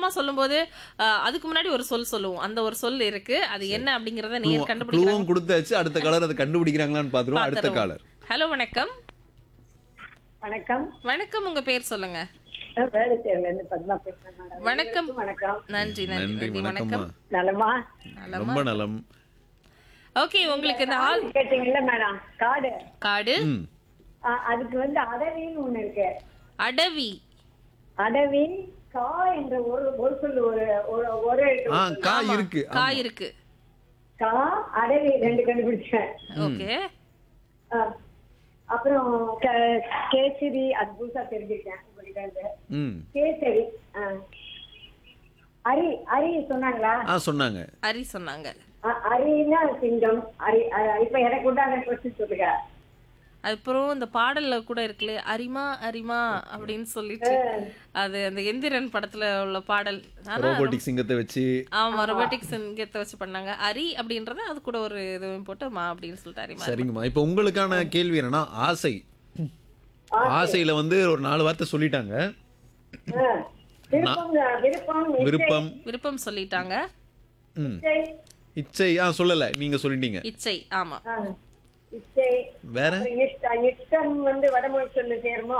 சாதாரணமா சொல்லும்போது அஹ், அதுக்கு முன்னாடி ஒரு சொல் சொல்லுவோம் அந்த ஒரு சொல் இருக்கு அது என்ன அப்படிங்கறத நேர் கண்டுபிடிக்கிறாங்க க்ளூவும் கொடுத்தாச்சு அடுத்த காலர் அதை கண்டுபிடிக்கிறாங்களான்னு பாத்துருவோம் அடுத்த காலர் ஹலோ வணக்கம் வணக்கம் வணக்கம் உங்க பேர் சொல்லுங்க நான் வேலைச்சேரில இருந்து பத்மா பேசுறேன் மேடம் வணக்கம் வணக்கம் நன்றி நன்றி நன்றி நன்றி வணக்கம்மா வணக்கம் நலமா ரொம்ப நலம் ஓகே உங்களுக்கு இந்த ஆள் கேட்டீங்கல்ல மேடம் காடு காடு ம் ஆ, அதுக்கு வந்து அடவின்னு ஒண்ணு இருக்கு அடவி அடவி கா என்ற ஒரு ஒரு சொல்லு ஒரு ஒரு- ஒரு எழுத்து ஆ ஒரு சொல்லு. கா இருக்கு ஆமா. காய் இருக்கு கா அடவி ரெண்டு கண்டுபிடிச்சேன் ஓகே ஆ, அப்புறம் க- கேசரி அது புதுசா தெரிஞ்சுக்கிட்டேன் உங்ககிட்ட இருந்து ம் கேசரி ஆ. அரி அரி சொன்னாங்களா ஆ சொன்னாங்க அரி சொன்னாங்க அ- அரின்னா சிங்கம் அரி அ- இப்ப எனக்கு உண்டான கொஸ்டின் சொல்லுங்க அப்புறம் இந்த பாடல்ல கூட இருக்குல்ல அரிமா அரிமா அப்படின்னு சொல்லிட்டு அது அந்த எந்திரன் படத்துல உள்ள பாடல் ஆனா ரோபோட்டிக் சிங்கத்தை வச்சு ஆமா ரொபோட்டிக் சிங்கத்தை வச்சு பண்ணாங்க அரி அப்படின்றத அது கூட ஒரு இதுவும் போட்டு மா அப்படின்னு சொல்லிட்டு அரிமா சரிங்கம்மா இப்போ உங்களுக்கான கேள்வி என்னன்னா ஆசை ஆசையில வந்து ஒரு நாலு வார்த்தை சொல்லிட்டாங்க ஆ. விருப்பம் விருப்பம் இச்சை, விருப்பம் விருப்பம் சொல்லிட்டாங்க ம் இச்சை, இச்சை ஆ சொல்லல நீங்க சொல்லிட்டீங்க இச்சை ஆமா ஆ, இச்சை வேற அப்புறம் இஷ்ட- இஷ்டம் வந்து வடமொழி சொல்லு சேருமோ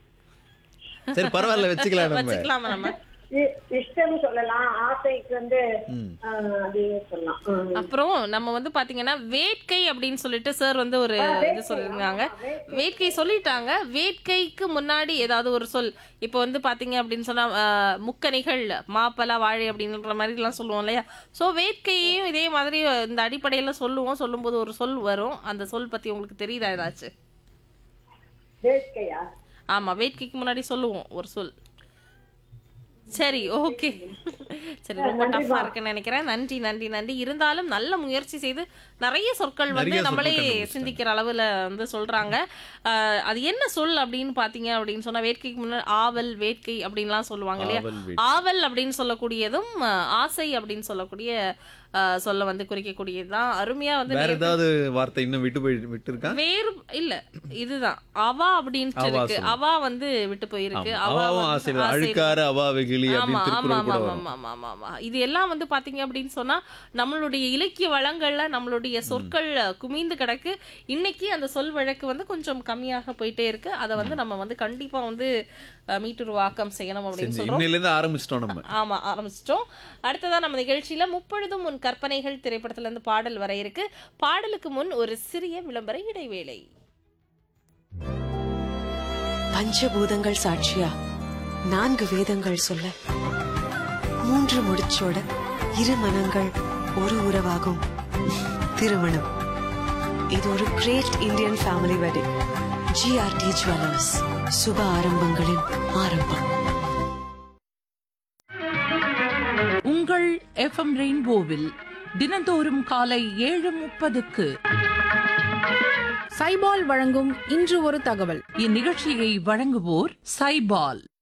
சரி பரவாயில்ல வச்சுக்கலாம் நம்ம வச்சுக்கலாமா நம்ம இ- இஷ்டம் சொல்லலாம் ஆசைக்கு வந்து ம். ஆ, அது சொல்லலாம் ம். அப்புறம் நம்ம வந்து பாத்தீங்கன்னா வேட்கை அப்படின்னு சொல்லிட்டு சார் வந்து ஒரு இது சொல்லியிருந்தாங்க வேட்கை சொல்லிட்டாங்க வேட்கைக்கு முன்னாடி ஏதாவது ஒரு சொல் இப்போ வந்து பாத்தீங்க அப்படின்னு சொன்னா ஆஹ், முக்கணிகள் மாப்பலா வாழை அப்படின்ற மாதிரி எல்லாம் சொல்லுவோம் இல்லையா சோ வேட்கையையும் இதே மாதிரி இந்த அடிப்படையில சொல்லுவோம் சொல்லும்போது ஒரு சொல் வரும் அந்த சொல் பத்தி உங்களுக்கு தெரியுதா ஏதாச்சும் வேட்கையா ஆமா வேட்கைக்கு முன்னாடி சொல்லுவோம் ஒரு சொல் சரி ஓகே சரி ரொம்ப டஃபா இருக்குன்னு நினைக்கிறேன் நன்றி நன்றி நன்றி இருந்தாலும் நல்ல முயற்சி செய்து நிறைய சொற்கள் வந்து நிறைய சொற்கள் நம்மளே கண்டுபிடிச்சிட்டாங்க. சிந்திக்கிற அளவுல வந்து சொல்றாங்க ஆஹ், அது என்ன சொல் அப்படின்னு பாத்தீங்க அப்படின்னு சொன்னா வேட்கைக்கு முன்னாடி ஆவல் வேட்கை அப்படின்லாம் சொல்லுவாங்க இல்லையா ஆவல், வேட்கை. ஆவல் அப்படின்னு சொல்லக்கூடியதும் ஆஹ், ஆசை அப்படின்னு சொல்லக்கூடிய ஆஹ், சொல்ல வந்து குறிக்கக்கூடியதுதான் அருமையா வந்து வேற ஏதாவது வார்த்தை இன்னும் விட்டு போய் விட்டு இருக்கா வேறு இல்ல இதுதான் அவா அப்படின்ட்டு அவா இருக்கு சொல்லு. அவா வந்து விட்டு போயிருக்கு ஆமா. அவா அவாவும் வந்து ஆசை ஆசை அழுக்கார அவா வெகிலி ஆமா அப்படின்னு ஆமா திருக்குறள் ஆமா கூட ஆமா வரும் ஆமா ஆமா ஆமா இது எல்லாம் வந்து பாத்தீங்க அப்படின்னு சொன்னா நம்மளுடைய இலக்கிய வளங்கள்ல நம்மளுடைய சொற்கள் குமிந்து கிடக்கு இன்னைக்கு அந்த சொல் வழக்கு வந்து கொஞ்சம் கம்மியாக போயிட்டே இருக்கு அதை வந்து நம்ம வந்து கண்டிப்பா வந்து அஹ், மீட்டுருவாக்கம் செய்யணும் அப்படின்னு செஞ்சு சொல்றோம் இன்னையில இருந்து ஆரம்பிச்சிட்டோம் நம்ம ஆமா ஆரம்பிச்சிட்டோம் அடுத்ததா நம்ம நிகழ்ச்சியில முப்பொழுதும் உன் கற்பனைகள் திரைப்படத்துல இருந்து பாடல் வர இருக்கு பாடலுக்கு முன் ஒரு சிறிய விளம்பர இடைவேளை பஞ்சபூதங்கள் சாட்சியா நான்கு வேதங்கள் சொல்ல மூன்று முடிச்சோட இரு மனங்கள் ஒரு உறவாகும் திருமணம் இது ஒரு great Indian family wedding GRT jewellers சுப ஆரம்பங்களின் ஆரம்பம் உங்கள் எஃப்எம் ரெயின்போவில் தினந்தோறும் காலை ஏழு முப்பதுக்கு சைபால் வழங்கும் இன்று ஒரு தகவல் இந்நிகழ்ச்சியை வழங்குவோர் சைபால்